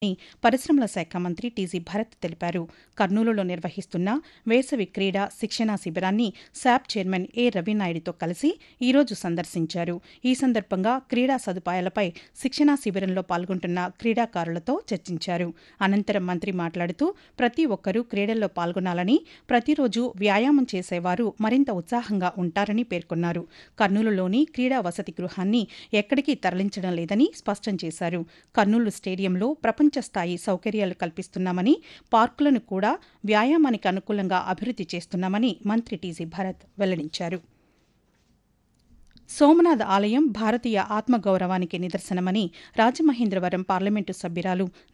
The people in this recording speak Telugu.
అని పరిశ్రమల శాఖ మంత్రి టీజీ భరత్ తెలిపారు కర్నూలులో నిర్వహిస్తున్న వేసవి క్రీడా శిక్షణా శిబిరాన్ని శాప్ చైర్మన్ ఏ రవినాయుడుతో కలిసి ఈరోజు సందర్శించారు ఈ సందర్భంగా క్రీడా సదుపాయాలపై శిక్షణా శిబిరంలో పాల్గొంటున్న క్రీడాకారులతో చర్చించారు అనంతరం మంత్రి మాట్లాడుతూ ప్రతి ఒక్కరూ క్రీడల్లో పాల్గొనాలని ప్రతిరోజు వ్యాయామం చేసేవారు మరింత ఉత్సాహంగా ఉంటారని పేర్కొన్నారు కర్నూలులోని క్రీడా వసతి గృహాన్ని ఎక్కడికి తరలించడం లేదని స్పష్టం చేశారు కర్నూలు స్టేడియంలో ప్రపంచ స్థాయి సౌకర్యాలు కల్పిస్తున్నామని పార్కులను కూడా వ్యాయామానికి అనుకూలంగా అభివృద్ది చేస్తున్నామని మంత్రి టీజీ భరత్ వెల్లడించారు సోమనాథ్ ఆలయం భారతీయ ఆత్మగౌరవానికి నిదర్శనమని రాజమహేంద్రవరం పార్లమెంటు సభ్యురాలు